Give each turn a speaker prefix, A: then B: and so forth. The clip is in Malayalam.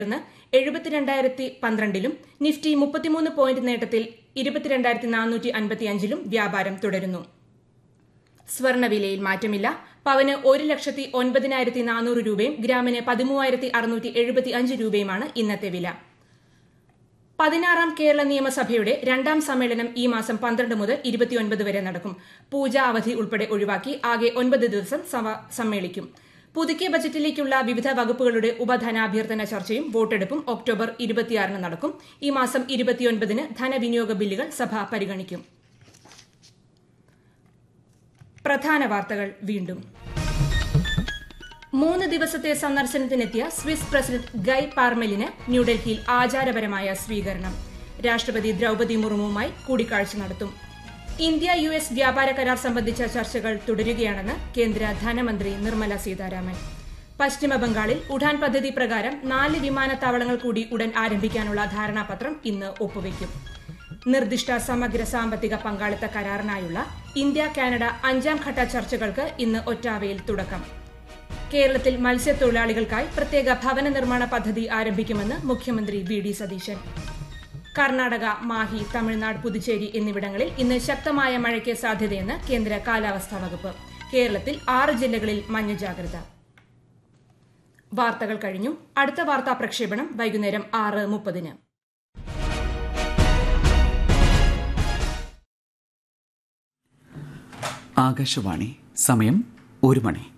A: തുടർന്ന് എഴുപത്തിരണ്ടായിരത്തി പന്ത്രണ്ടിലും നിഫ്റ്റി മുപ്പത്തിമൂന്ന് പോയിന്റ് നേട്ടത്തിൽ ഇരുപത്തിരണ്ടായിരത്തി നാനൂറ്റി അൻപത്തിയഞ്ചിലും വ്യാപാരം തുടരുന്നു സ്വർണവിലയിൽ മാറ്റമില്ല പവന് ഒരു ലക്ഷത്തി ഒൻപതിനായിരത്തി നാനൂറ് രൂപയും ഗ്രാമിന് പതിമൂവായിരത്തി അറുന്നൂറ്റി എഴുപത്തി അഞ്ച് രൂപയുമാണ് ഇന്നത്തെ വില പതിനാറാം കേരള നിയമസഭയുടെ രണ്ടാം സമ്മേളനം ഈ മാസം പന്ത്രണ്ട് മുതൽ ഇരുപത്തിയൊൻപത് വരെ നടക്കും പൂജാ അവധി ഉൾപ്പെടെ ഒഴിവാക്കി ആകെ ഒൻപത് ദിവസം സഭ സമ്മേളിക്കും പുതുക്കിയ ബജറ്റിലേക്കുള്ള വിവിധ വകുപ്പുകളുടെ ഉപധനാഭ്യർത്ഥന ചർച്ചയും വോട്ടെടുപ്പും ഒക്ടോബർ ഇരുപത്തിയാറിന് നടക്കും ഈ മാസം ഇരുപത്തിയൊൻപതിന് ധനവിനിയോഗ ബില്ലുകൾ സഭ പരിഗണിക്കും പ്രധാന വാർത്തകൾ വീണ്ടും മൂന്ന് ദിവസത്തെ സന്ദർശനത്തിനെത്തിയ സ്വിസ് പ്രസിഡന്റ് ഗൈ പാർമെലിന് ന്യൂഡൽഹിയിൽ ആചാരപരമായ സ്വീകരണം രാഷ്ട്രപതി ദ്രൌപതി മുർമുവുമായി കൂടിക്കാഴ്ച നടത്തും ഇന്ത്യ യു എസ് വ്യാപാര കരാർ സംബന്ധിച്ച ചർച്ചകൾ തുടരുകയാണെന്ന് കേന്ദ്ര ധനമന്ത്രി നിർമ്മല സീതാരാമൻ പശ്ചിമ ബംഗാളിൽ ഉഡാൻ പദ്ധതി പ്രകാരം നാല് വിമാനത്താവളങ്ങൾ കൂടി ഉടൻ ആരംഭിക്കാനുള്ള ധാരണാപത്രം ഇന്ന് ഒപ്പുവയ്ക്കും നിർദ്ദിഷ്ട സമഗ്ര സാമ്പത്തിക പങ്കാളിത്ത കരാറിനായുള്ള ഇന്ത്യ കാനഡ അഞ്ചാം ഘട്ട ചർച്ചകൾക്ക് ഇന്ന് ഒറ്റാവയിൽ തുടക്കം കേരളത്തിൽ മത്സ്യത്തൊഴിലാളികൾക്കായി പ്രത്യേക ഭവന നിർമ്മാണ പദ്ധതി ആരംഭിക്കുമെന്ന് മുഖ്യമന്ത്രി വി ഡി സതീശൻ കർണാടക മാഹി തമിഴ്നാട് പുതുച്ചേരി എന്നിവിടങ്ങളിൽ ഇന്ന് ശക്തമായ മഴയ്ക്ക് സാധ്യതയെന്ന് കേന്ദ്ര കാലാവസ്ഥാ വകുപ്പ് കേരളത്തിൽ ആറ് ജില്ലകളിൽ മഞ്ഞ ജാഗ്രത വാർത്തകൾ കഴിഞ്ഞു അടുത്ത വാർത്താ പ്രക്ഷേപണം വൈകുന്നേരം ആറ് മുപ്പതിന്
B: ആകാശവാണി സമയം ഒരു മണി